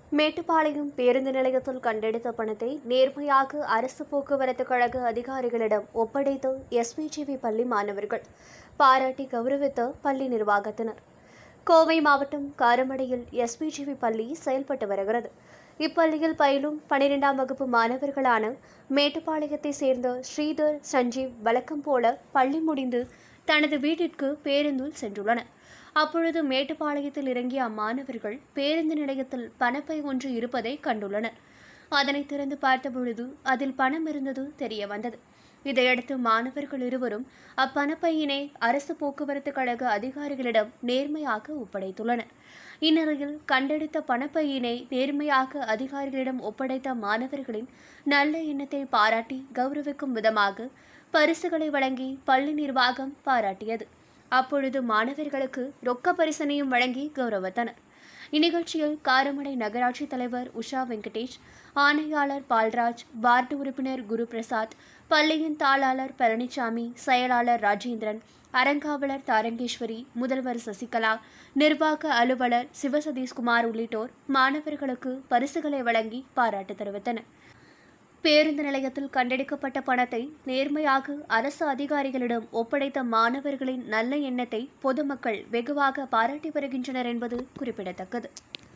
மேட்டுப்பாளையம் பேருந்து நிலையத்தில் கண்டெடுத்த பணத்தை நேர்மையாக அரசு போக்குவரத்து கழக அதிகாரிகளிடம் ஒப்படைத்த எஸ்பிஜிபி பள்ளி மாணவர்கள் பாராட்டி கௌரவித்த பள்ளி நிர்வாகத்தினர் கோவை மாவட்டம் காரமடையில் எஸ்பிஜிபி பள்ளி செயல்பட்டு வருகிறது இப்பள்ளியில் பயிலும் பனிரெண்டாம் வகுப்பு மாணவர்களான மேட்டுப்பாளையத்தை சேர்ந்த ஸ்ரீதர் சஞ்சீவ் வழக்கம் போல பள்ளி முடிந்து தனது வீட்டிற்கு பேருந்தில் சென்றுள்ளனர் அப்பொழுது மேட்டுப்பாளையத்தில் இறங்கிய அம்மாணவர்கள் பேருந்து நிலையத்தில் பணப்பை ஒன்று இருப்பதை கண்டுள்ளனர் அதனை திறந்து பார்த்தபொழுது அதில் பணம் இருந்தது தெரிய வந்தது இதையடுத்து மாணவர்கள் இருவரும் அப்பணப்பையினை அரசு போக்குவரத்து கழக அதிகாரிகளிடம் நேர்மையாக ஒப்படைத்துள்ளனர் இந்நிலையில் கண்டெடுத்த பணப்பையினை நேர்மையாக அதிகாரிகளிடம் ஒப்படைத்த மாணவர்களின் நல்ல எண்ணத்தை பாராட்டி கௌரவிக்கும் விதமாக பரிசுகளை வழங்கி பள்ளி நிர்வாகம் பாராட்டியது அப்பொழுது மாணவர்களுக்கு ரொக்க பரிசனையும் வழங்கி கௌரவித்தனர் இந்நிகழ்ச்சியில் காரமடை நகராட்சி தலைவர் உஷா வெங்கடேஷ் ஆணையாளர் பால்ராஜ் வார்டு உறுப்பினர் குரு பிரசாத் பள்ளியின் தாளாளர் பழனிசாமி செயலாளர் ராஜேந்திரன் அறங்காவலர் தாரங்கேஸ்வரி முதல்வர் சசிகலா நிர்வாக அலுவலர் சிவசதீஷ்குமார் உள்ளிட்டோர் மாணவர்களுக்கு பரிசுகளை வழங்கி பாராட்டு தெரிவித்தனர் பேருந்து நிலையத்தில் கண்டெடுக்கப்பட்ட பணத்தை நேர்மையாக அரசு அதிகாரிகளிடம் ஒப்படைத்த மாணவர்களின் நல்ல எண்ணத்தை பொதுமக்கள் வெகுவாக பாராட்டி வருகின்றனர் என்பது குறிப்பிடத்தக்கது